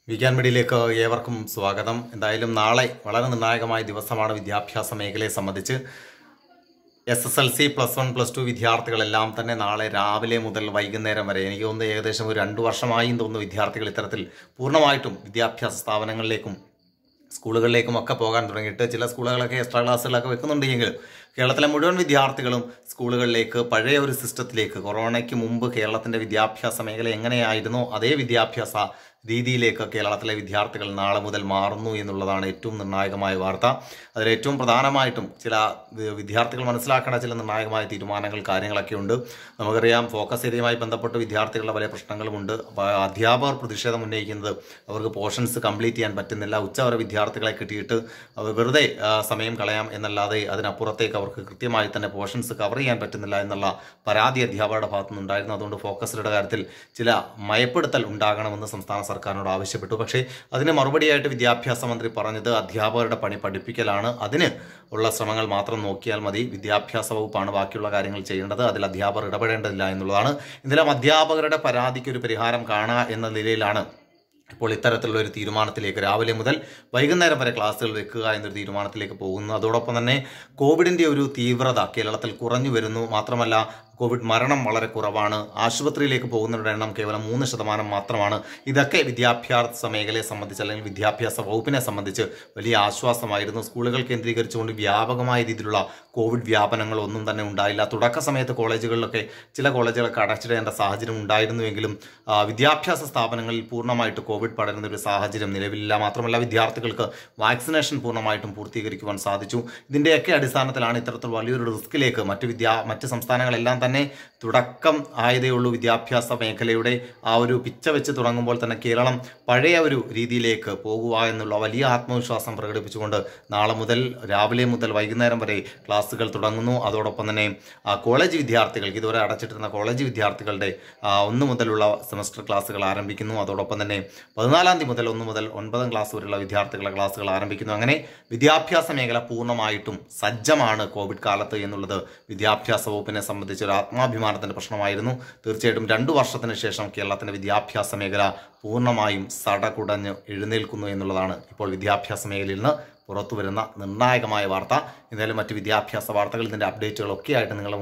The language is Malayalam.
വിജ്ഞാൻ മീഡിയയിലേക്ക് ഏവർക്കും സ്വാഗതം എന്തായാലും നാളെ വളരെ നിർണായകമായ ദിവസമാണ് വിദ്യാഭ്യാസ മേഖലയെ സംബന്ധിച്ച് S S L C plus one plus two വിദ്യാർത്ഥികളെല്ലാം തന്നെ നാളെ രാവിലെ മുതൽ വൈകുന്നേരം വരെ എനിക്ക് തോന്നുന്നു ഏകദേശം ഒരു രണ്ട് വർഷമായും തോന്നുന്നു വിദ്യാർത്ഥികൾ ഇത്തരത്തിൽ പൂർണ്ണമായിട്ടും വിദ്യാഭ്യാസ സ്ഥാപനങ്ങളിലേക്കും സ്കൂളുകളിലേക്കും ഒക്കെ പോകാൻ തുടങ്ങിയിട്ട് ചില സ്കൂളുകളൊക്കെ എക്സ്ട്രാ ക്ലാസ്സുകളൊക്കെ വെക്കുന്നുണ്ടെങ്കിലും കേരളത്തിലെ മുഴുവൻ വിദ്യാർത്ഥികളും സ്കൂളുകളിലേക്ക് പഴയ ഒരു സിസ്റ്റത്തിലേക്ക് കൊറോണയ്ക്ക് മുമ്പ് കേരളത്തിൻ്റെ വിദ്യാഭ്യാസ മേഖല എങ്ങനെയായിരുന്നോ അതേ വിദ്യാഭ്യാസ രീതിയിലേക്ക് കേരളത്തിലെ വിദ്യാർത്ഥികൾ നാളെ മുതൽ മാറുന്നു എന്നുള്ളതാണ് ഏറ്റവും നിർണായകമായ വാർത്ത അതിൽ ഏറ്റവും പ്രധാനമായിട്ടും ചില വി- വിദ്യാർത്ഥികൾ മനസ്സിലാക്കേണ്ട ചില നിർണായകമായ തീരുമാനങ്ങൾ കാര്യങ്ങളൊക്കെ ഉണ്ട് നമുക്കറിയാം ഫോക്കസ് ഏരിയയുമായി ബന്ധപ്പെട്ട് വിദ്യാർത്ഥികളുടെ പല പ്രശ്നങ്ങളുമുണ്ട് അപ്പോൾ അധ്യാപകർ പ്രതിഷേധം ഉന്നയിക്കുന്നത് അവർക്ക് പോർഷൻസ് കംപ്ലീറ്റ് ചെയ്യാൻ പറ്റുന്നില്ല ഉച്ചവരെ വിദ്യാർത്ഥികളെ കിട്ടിയിട്ട് അവർ വെറുതെ ആ, സമയം കളയാം എന്നല്ലാതെ അതിനപ്പുറത്തേക്ക് അവർക്ക് കൃത്യമായി തന്നെ പോർഷൻസ് കവർ ചെയ്യാൻ പറ്റുന്നില്ല എന്നുള്ള പരാതി അധ്യാപകരുടെ ഭാഗത്തു നിന്നുണ്ടായിരുന്നു അതുകൊണ്ട് ഫോക്കസിയുടെ കാര്യത്തിൽ ചില മയപ്പെടുത്തൽ ഉണ്ടാകണമെന്ന് സംസ്ഥാന സർക്കാരിനോട് ആവശ്യപ്പെട്ടു പക്ഷേ അതിന് മറുപടിയായിട്ട് വിദ്യാഭ്യാസ മന്ത്രി പറഞ്ഞത് അധ്യാപകരുടെ പണി പഠിപ്പിക്കലാണ് അതിന് ഉള്ള ശ്രമങ്ങൾ മാത്രം നോക്കിയാൽ മതി വിദ്യാഭ്യാസ വകുപ്പാണ് ബാക്കിയുള്ള കാര്യങ്ങൾ ചെയ്യേണ്ടത് അതിൽ അധ്യാപകർ ഇടപെടേണ്ടതില്ല എന്നുള്ളതാണ് ഇതിലും അധ്യാപകരുടെ പരാതിക്ക് ഒരു പരിഹാരം കാണുക എന്ന നിലയിലാണ് ഇപ്പോൾ ഇത്തരത്തിലുള്ള ഒരു തീരുമാനത്തിലേക്ക് രാവിലെ മുതൽ വൈകുന്നേരം വരെ ക്ലാസ്സുകൾ വെക്കുക എന്നൊരു തീരുമാനത്തിലേക്ക് പോകുന്നു അതോടൊപ്പം തന്നെ കോവിഡിൻ്റെ ഒരു തീവ്രത കേരളത്തിൽ കുറഞ്ഞു വരുന്നു മാത്രമല്ല കോവിഡ് മരണം വളരെ കുറവാണ് ആശുപത്രിയിലേക്ക് പോകുന്നവരുടെ എണ്ണം കേവലം മൂന്ന് ശതമാനം മാത്രമാണ് ഇതൊക്കെ വിദ്യാഭ്യാസ മേഖലയെ സംബന്ധിച്ച് അല്ലെങ്കിൽ വിദ്യാഭ്യാസ വകുപ്പിനെ സംബന്ധിച്ച് വലിയ ആശ്വാസമായിരുന്നു സ്കൂളുകൾ കേന്ദ്രീകരിച്ചുകൊണ്ട് വ്യാപകമായ രീതിയിലുള്ള കോവിഡ് വ്യാപനങ്ങൾ ഒന്നും തന്നെ ഉണ്ടായില്ല തുടക്ക സമയത്ത് കോളേജുകളിലൊക്കെ ചില കോളേജുകളൊക്കെ അടച്ചിടേണ്ട സാഹചര്യം ഉണ്ടായിരുന്നുവെങ്കിലും ആ, വിദ്യാഭ്യാസ സ്ഥാപനങ്ങളിൽ പൂർണ്ണമായിട്ട് കോവിഡ് പടരുന്ന ഒരു സാഹചര്യം നിലവിലില്ല മാത്രമല്ല വിദ്യാർത്ഥികൾക്ക് വാക്സിനേഷൻ പൂർണ്ണമായിട്ടും പൂർത്തീകരിക്കുവാൻ സാധിച്ചു ഇതിൻ്റെയൊക്കെ അടിസ്ഥാനത്തിലാണ് ഇത്തരത്തിൽ വലിയൊരു റിസ്കിലേക്ക് മറ്റ് വിദ്യാ മറ്റ് സംസ്ഥാനങ്ങളെല്ലാം തന്നെ തുടക്കം ആയതേ ഉള്ളൂ വിദ്യാഭ്യാസ മേഖലയുടെ ആ ഒരു പിച്ച വെച്ച് തുടങ്ങുമ്പോൾ തന്നെ കേരളം പഴയ ഒരു രീതിയിലേക്ക് പോകുക എന്നുള്ള വലിയ ആത്മവിശ്വാസം പ്രകടിപ്പിച്ചുകൊണ്ട് നാളെ മുതൽ രാവിലെ മുതൽ വൈകുന്നേരം വരെ ക്ലാസ്സുകൾ തുടങ്ങുന്നു അതോടൊപ്പം തന്നെ ആ, കോളേജ് വിദ്യാർത്ഥികൾക്ക് ഇതുവരെ അടച്ചിട്ടിരുന്ന കോളേജ് വിദ്യാർത്ഥികളുടെ ആ, ഒന്ന് മുതലുള്ള സെമസ്റ്റർ ക്ലാസ്സുകൾ ആരംഭിക്കുന്നു അതോടൊപ്പം തന്നെ പതിനാലാം തീയതി മുതൽ ഒന്ന് മുതൽ ഒൻപതാം ക്ലാസ് വരെയുള്ള വിദ്യാർത്ഥികളുടെ ക്ലാസ്സുകൾ ആരംഭിക്കുന്നു അങ്ങനെ വിദ്യാഭ്യാസ മേഖല പൂർണ്ണമായിട്ടും സജ്ജമാണ് കോവിഡ് കാലത്ത് എന്നുള്ളത് വിദ്യാഭ്യാസ വകുപ്പിനെ സംബന്ധിച്ച് ഒരു ആത്മാഭിമാനത്തിൻ്റെ പ്രശ്നമായിരുന്നു തീർച്ചയായിട്ടും രണ്ടു വർഷത്തിന് ശേഷം കേരളത്തിൻ്റെ വിദ്യാഭ്യാസ മേഖല പൂർണ്ണമായും സടകുടഞ്ഞ് എഴുന്നേൽക്കുന്നു എന്നുള്ളതാണ് ഇപ്പോൾ വിദ്യാഭ്യാസ മേഖലയിൽ നിന്ന് പുറത്തു വരുന്ന നിർണായകമായ വാർത്ത എന്തായാലും മറ്റ് വിദ്യാഭ്യാസ വാർത്തകൾ ഇതിൻ്റെ അപ്ഡേറ്റുകളൊക്കെ ആയിട്ട് നിങ്ങൾ